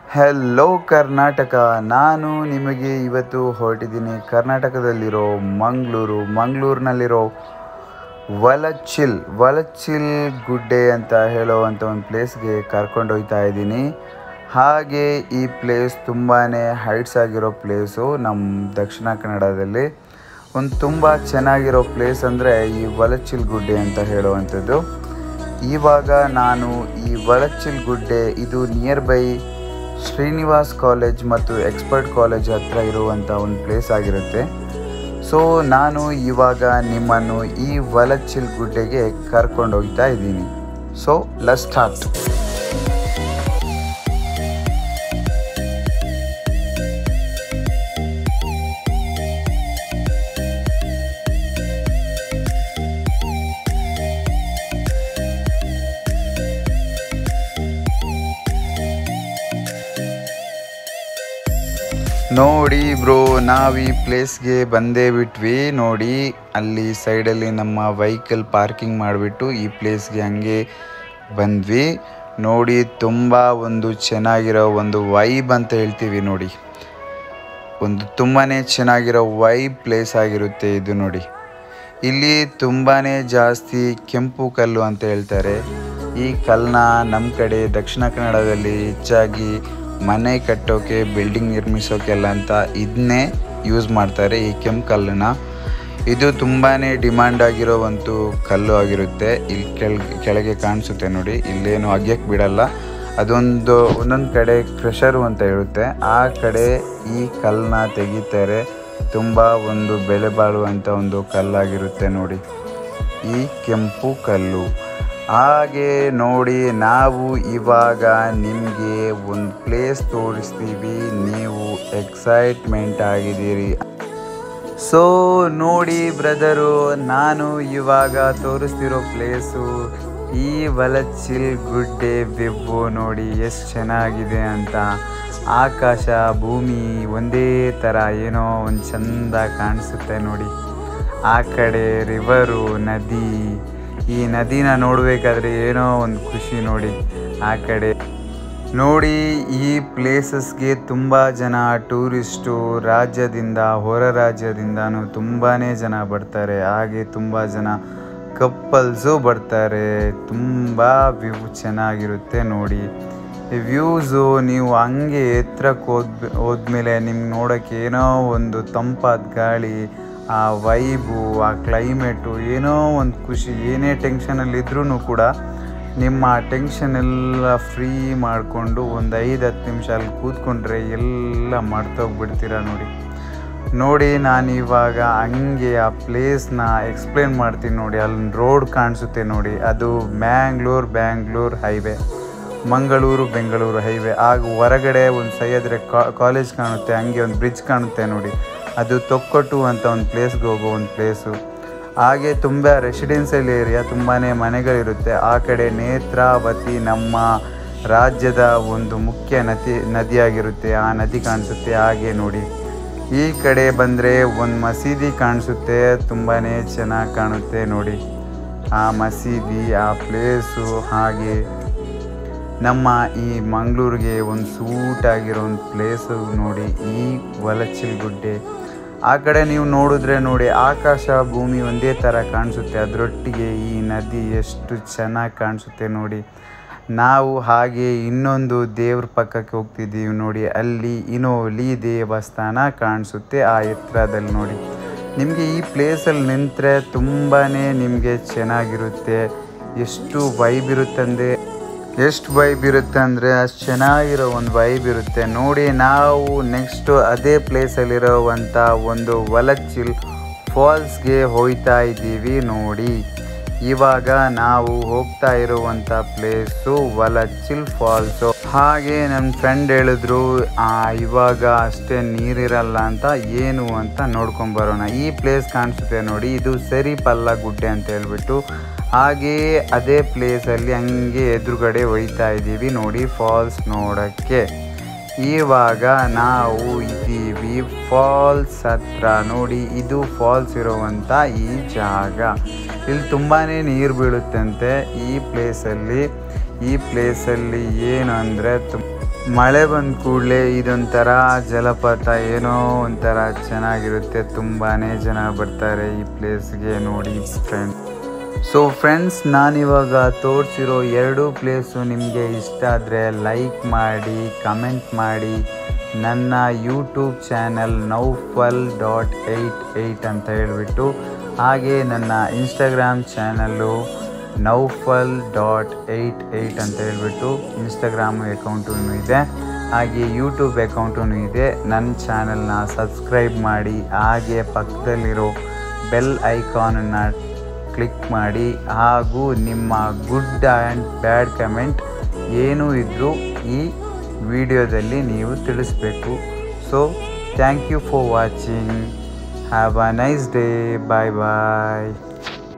hello Karnataka ನಾನು ನಿಮಗೆ ಇವತ್ತು ಹೊರಟಿದ್ದೀನಿ ಕರ್ನಾಟಕದಲ್ಲಿರೋ ಮಂಗಳೂರು ಮಂಗಳೂರಿನಲ್ಲಿರೋ ವಲಚಿಲ್ ವಲಚಿಲ್ ಗುಡ್ಡೆ ಅಂತ ಹೇಳುವಂಥ ಒಂದು ಪ್ಲೇಸ್ಗೆ ಕರ್ಕೊಂಡೋಗ್ತಾ ಇದ್ದೀನಿ ಹಾಗೆ ಈ ಪ್ಲೇಸ್ ತುಂಬಾ ಹೈಟ್ಸ್ ಆಗಿರೋ ಪ್ಲೇಸು ನಮ್ಮ ದಕ್ಷಿಣ ಕನ್ನಡದಲ್ಲಿ ಒಂದು ತುಂಬ ಚೆನ್ನಾಗಿರೋ ಪ್ಲೇಸ್ ಅಂದರೆ ಈ ವಲಚಿಲ್ ಗುಡ್ಡೆ ಅಂತ ಹೇಳುವಂಥದ್ದು ಇವಾಗ ನಾನು ಈ ವಲಚಿಲ್ ಗುಡ್ಡೆ ಇದು ನಿಯರ್ ಬೈ ಶ್ರೀನಿವಾಸ್ ಕಾಲೇಜ್ ಮತ್ತು ಎಕ್ಸ್ಪರ್ಟ್ ಕಾಲೇಜ್ ಹತ್ರ ಇರುವಂಥ ಒಂದು ಪ್ಲೇಸ್ ಆಗಿರುತ್ತೆ ಸೊ ನಾನು ಇವಾಗ ನಿಮ್ಮನ್ನು ಈ ವಲಚಿಲ್ ಗುಡ್ಡೆಗೆ ಕರ್ಕೊಂಡು ಹೋಗ್ತಾ ಇದ್ದೀನಿ ಸೊ ಲೆಟ್ ಸ್ಟಾರ್ಟ್ ನೋಡಿ ಬ್ರೋ ನಾವು ಈ ಪ್ಲೇಸ್ಗೆ ಬಂದೇ ಬಿಟ್ವಿ ನೋಡಿ ಅಲ್ಲಿ ಸೈಡಲ್ಲಿ ನಮ್ಮ ವೆಹಿಕಲ್ ಪಾರ್ಕಿಂಗ್ ಮಾಡಿಬಿಟ್ಟು ಈ ಪ್ಲೇಸ್ಗೆ ಹಂಗೆ ಬಂದ್ವಿ ನೋಡಿ ತುಂಬ ಒಂದು ಚೆನ್ನಾಗಿರೋ ಒಂದು ವೈಬ್ ಅಂತ ಹೇಳ್ತೀವಿ ನೋಡಿ ಒಂದು ತುಂಬಾ ಚೆನ್ನಾಗಿರೋ ವೈಬ್ ಪ್ಲೇಸ್ ಆಗಿರುತ್ತೆ ಇದು ನೋಡಿ ಇಲ್ಲಿ ತುಂಬಾ ಜಾಸ್ತಿ ಕೆಂಪು ಕಲ್ಲು ಅಂತ ಹೇಳ್ತಾರೆ ಈ ಕಲ್ಲನ್ನ ನಮ್ಮ ಕಡೆ ದಕ್ಷಿಣ ಕನ್ನಡದಲ್ಲಿ ಹೆಚ್ಚಾಗಿ ಮನೆ ಕಟ್ಟೋಕೆ ಬಿಲ್ಡಿಂಗ್ ನಿರ್ಮಿಸೋಕೆಲ್ಲ ಅಂತ ಇದನ್ನೇ ಯೂಸ್ ಮಾಡ್ತಾರೆ ಈ ಕೆಂಪು ಕಲ್ಲನ್ನ ಇದು ತುಂಬಾ ಡಿಮ್ಯಾಂಡ್ ಆಗಿರೋ ಒಂದು ಕಲ್ಲು ಆಗಿರುತ್ತೆ ಇಲ್ಲಿ ಕೆಳ ಕೆಳಗೆ ಕಾಣಿಸುತ್ತೆ ನೋಡಿ ಇಲ್ಲೇನು ಅಗ್ಯಕ್ಕೆ ಬಿಡಲ್ಲ ಅದೊಂದು ಒಂದೊಂದು ಕಡೆ ಕ್ರೆಷರು ಅಂತ ಇರುತ್ತೆ ಆ ಕಡೆ ಈ ಕಲ್ಲನ್ನ ತೆಗಿತಾರೆ ತುಂಬ ಒಂದು ಬೆಲೆ ಬಾಳುವಂಥ ಒಂದು ಕಲ್ಲಾಗಿರುತ್ತೆ ನೋಡಿ ಈ ಕೆಂಪು ಕಲ್ಲು ಹಾಗೆ ನೋಡಿ ನಾವು ಇವಾಗ ನಿಮಗೆ ಒಂದು ಪ್ಲೇಸ್ ತೋರಿಸ್ತೀವಿ ನೀವು ಎಕ್ಸೈಟ್ಮೆಂಟ್ ಆಗಿದ್ದೀರಿ ಸೊ ನೋಡಿ ಬ್ರದರು ನಾನು ಇವಾಗ ತೋರಿಸ್ತಿರೋ ಪ್ಲೇಸು ಈ ವಲಚಿಲ್ ಗುಡ್ಡೆ ಬೆವ್ವು ನೋಡಿ ಎಷ್ಟು ಚೆನ್ನಾಗಿದೆ ಅಂತ ಆಕಾಶ ಭೂಮಿ ಒಂದೇ ಥರ ಏನೋ ಒಂದು ಚಂದ ಕಾಣಿಸುತ್ತೆ ನೋಡಿ ಆ ಕಡೆ ರಿವರು ನದಿ ಈ ನದಿನ ನೋಡಬೇಕಾದ್ರೆ ಏನೋ ಒಂದು ಖುಷಿ ನೋಡಿ ಆ ಕಡೆ ನೋಡಿ ಈ ಪ್ಲೇಸಸ್ಗೆ ತುಂಬ ಜನ ಟೂರಿಸ್ಟು ರಾಜ್ಯದಿಂದ ಹೊರ ರಾಜ್ಯದಿಂದನೂ ತುಂಬಾ ಜನ ಬರ್ತಾರೆ ಹಾಗೆ ತುಂಬ ಜನ ಕಪ್ಪಲ್ಸು ಬರ್ತಾರೆ ತುಂಬ ವ್ಯೂ ಚೆನ್ನಾಗಿರುತ್ತೆ ನೋಡಿ ಈ ವ್ಯೂಸು ನೀವು ಹಂಗೆ ಎತ್ತರಕ್ಕೆ ಹೋದ್ ಹೋದ್ಮೇಲೆ ನಿಮ್ಗೆ ನೋಡೋಕ್ಕೆ ಏನೋ ಒಂದು ತಂಪಾದ ಗಾಳಿ ಆ ವೈಬು ಆ ಕ್ಲೈಮೇಟು ಏನೋ ಒಂದು ಖುಷಿ ಏನೇ ಟೆನ್ಷನಲ್ಲಿದ್ರೂ ಕೂಡ ನಿಮ್ಮ ಟೆನ್ಷನ್ ಎಲ್ಲ ಫ್ರೀ ಮಾಡಿಕೊಂಡು ಒಂದು ಐದು ಹತ್ತು ನಿಮಿಷ ಅಲ್ಲಿ ಕೂತ್ಕೊಂಡ್ರೆ ಎಲ್ಲ ಮರ್ತೋಗ್ಬಿಡ್ತೀರ ನೋಡಿ ನೋಡಿ ನಾನು ಇವಾಗ ಹಂಗೆ ಆ ಪ್ಲೇಸ್ನ ಎಕ್ಸ್ಪ್ಲೇನ್ ಮಾಡ್ತೀನಿ ನೋಡಿ ಅಲ್ಲಿ ರೋಡ್ ಕಾಣಿಸುತ್ತೆ ನೋಡಿ ಅದು ಮ್ಯಾಂಗ್ಳೂರ್ ಬ್ಯಾಂಗ್ಳೂರ್ ಹೈವೇ ಮಂಗಳೂರು ಬೆಂಗಳೂರು ಹೈವೇ ಆಗ ಹೊರಗಡೆ ಒಂದು ಸಹ್ಯಾದ್ರೆ ಕಾಲೇಜ್ ಕಾಣುತ್ತೆ ಹಂಗೆ ಒಂದು ಬ್ರಿಡ್ಜ್ ಕಾಣುತ್ತೆ ನೋಡಿ ಅದು ತೊಕ್ಕೊಟ್ಟು ಅಂತ ಒಂದು ಪ್ಲೇಸ್ಗೆ ಹೋಗೋ ಒಂದು ಪ್ಲೇಸು ಹಾಗೆ ತುಂಬ ರೆಸಿಡೆನ್ಷಿಯಲ್ ಏರಿಯಾ ತುಂಬಾ ಮನೆಗಳಿರುತ್ತೆ ಆ ಕಡೆ ನೇತ್ರಾವತಿ ನಮ್ಮ ರಾಜ್ಯದ ಒಂದು ಮುಖ್ಯ ನದಿ ನದಿಯಾಗಿರುತ್ತೆ ಆ ನದಿ ಕಾಣಿಸುತ್ತೆ ಹಾಗೆ ನೋಡಿ ಈ ಕಡೆ ಬಂದರೆ ಒಂದು ಮಸೀದಿ ಕಾಣಿಸುತ್ತೆ ತುಂಬಾ ಚೆನ್ನಾಗಿ ಕಾಣುತ್ತೆ ನೋಡಿ ಆ ಮಸೀದಿ ಆ ಪ್ಲೇಸು ಹಾಗೆ ನಮ್ಮ ಈ ಮಂಗಳೂರಿಗೆ ಒಂದು ಸೂಟ್ ಆಗಿರೋ ಒಂದು ಪ್ಲೇಸು ನೋಡಿ ಈ ವಲಚಿಲ್ ಗುಡ್ಡೆ ಆ ಕಡೆ ನೀವು ನೋಡಿದ್ರೆ ನೋಡಿ ಆಕಾಶ ಭೂಮಿ ಒಂದೇ ಥರ ಕಾಣಿಸುತ್ತೆ ಅದರೊಟ್ಟಿಗೆ ಈ ನದಿ ಎಷ್ಟು ಚೆನ್ನಾಗಿ ಕಾಣಿಸುತ್ತೆ ನೋಡಿ ನಾವು ಹಾಗೆ ಇನ್ನೊಂದು ದೇವ್ರ ಪಕ್ಕಕ್ಕೆ ಹೋಗ್ತಿದ್ದೀವಿ ನೋಡಿ ಅಲ್ಲಿ ಇನೋಲಿ ದೇವಸ್ಥಾನ ಕಾಣಿಸುತ್ತೆ ಆ ಎತ್ತರದಲ್ಲಿ ನೋಡಿ ನಿಮಗೆ ಈ ಪ್ಲೇಸಲ್ಲಿ ನಿಂತರೆ ತುಂಬಾ ನಿಮಗೆ ಚೆನ್ನಾಗಿರುತ್ತೆ ಎಷ್ಟು ವೈಬ್ ಇರುತ್ತಂದರೆ ಎಷ್ಟು ವೈಬ್ ಇರುತ್ತೆ ಅಂದರೆ ಅಷ್ಟು ಚೆನ್ನಾಗಿರೋ ಒಂದು ವೈಬ್ ಇರುತ್ತೆ ನೋಡಿ ನಾವು ನೆಕ್ಸ್ಟು ಅದೇ ಪ್ಲೇಸಲ್ಲಿರೋವಂಥ ಒಂದು ವಲಚಿಲ್ ಫಾಲ್ಸ್ಗೆ ಹೋಗ್ತಾ ಇದ್ದೀವಿ ನೋಡಿ ಇವಾಗ ನಾವು ಹೋಗ್ತಾ ಇರುವಂಥ ಪ್ಲೇಸು ವಲಚಿಲ್ ಫಾಲ್ಸು ಹಾಗೆ ನನ್ನ ಫ್ರೆಂಡ್ ಹೇಳಿದ್ರು ಇವಾಗ ಅಷ್ಟೇ ನೀರಿರಲ್ಲ ಅಂತ ಏನು ಅಂತ ನೋಡ್ಕೊಂಬರೋಣ ಈ ಪ್ಲೇಸ್ ಕಾಣಿಸುತ್ತೆ ನೋಡಿ ಇದು ಸರಿ ಪಲ್ಲ ಗುಡ್ಡೆ ಅಂತ ಹೇಳ್ಬಿಟ್ಟು ಹಾಗೆಯೇ ಅದೇ ಪ್ಲೇಸಲ್ಲಿ ಹಂಗೆ ಎದುರುಗಡೆ ಒಯ್ತಾ ಇದ್ದೀವಿ ನೋಡಿ ಫಾಲ್ಸ್ ನೋಡೋಕ್ಕೆ ಇವಾಗ ನಾವು ಇದ್ದೀವಿ ಫಾಲ್ಸ್ ಹತ್ರ ನೋಡಿ ಇದು ಫಾಲ್ಸ್ ಇರುವಂಥ ಈ ಜಾಗ ಇಲ್ಲಿ ತುಂಬಾ ನೀರು ಬೀಳುತ್ತಂತೆ ಈ ಪ್ಲೇಸಲ್ಲಿ ಈ ಪ್ಲೇಸಲ್ಲಿ ಏನು ಅಂದರೆ ತು ಮಳೆ ಬಂದ ಕೂಡಲೇ ಇದೊಂಥರ ಜಲಪಾತ ಏನೋ ಒಂಥರ ಚೆನ್ನಾಗಿರುತ್ತೆ ತುಂಬಾ ಜನ ಬರ್ತಾರೆ ಈ ಪ್ಲೇಸ್ಗೆ ನೋಡಿ ಫ್ರೆಂಡ್ಸ್ ಸೊ ಫ್ರೆಂಡ್ಸ್ ನಾನಿವಾಗ ತೋರಿಸಿರೋ ಎರಡೂ ಪ್ಲೇಸು ನಿಮಗೆ ಇಷ್ಟ ಆದರೆ ಲೈಕ್ ಮಾಡಿ ಕಮೆಂಟ್ ಮಾಡಿ ನನ್ನ YouTube channel Naufal dot eight eight ಅಂತ ಹೇಳಿಬಿಟ್ಟು ಹಾಗೆ ನನ್ನ Instagram channel Naufal dot eight eight ಅಂತ ಹೇಳ್ಬಿಟ್ಟು ಇನ್ಸ್ಟಾಗ್ರಾಮ್ ಅಕೌಂಟೂ ಇದೆ ಹಾಗೆ ಯೂಟ್ಯೂಬ್ ಅಕೌಂಟೂ ಇದೆ ನನ್ನ ಚಾನಲ್ನ ಸಬ್ಸ್ಕ್ರೈಬ್ ಮಾಡಿ ಹಾಗೆ ಪಕ್ಕದಲ್ಲಿರೋ ಬೆಲ್ ಐಕಾನನ್ನು ಕ್ಲಿಕ್ ಮಾಡಿ ಹಾಗೂ ನಿಮ್ಮ ಗುಡ್ ಆ್ಯಂಡ್ ಬ್ಯಾಡ್ ಕಮೆಂಟ್ ಏನೂ ಇದ್ದರೂ ಈ ವಿಡಿಯೋದಲ್ಲಿ ನೀವು ತಿಳಿಸ್ಬೇಕು so thank you for watching have a nice day bye bye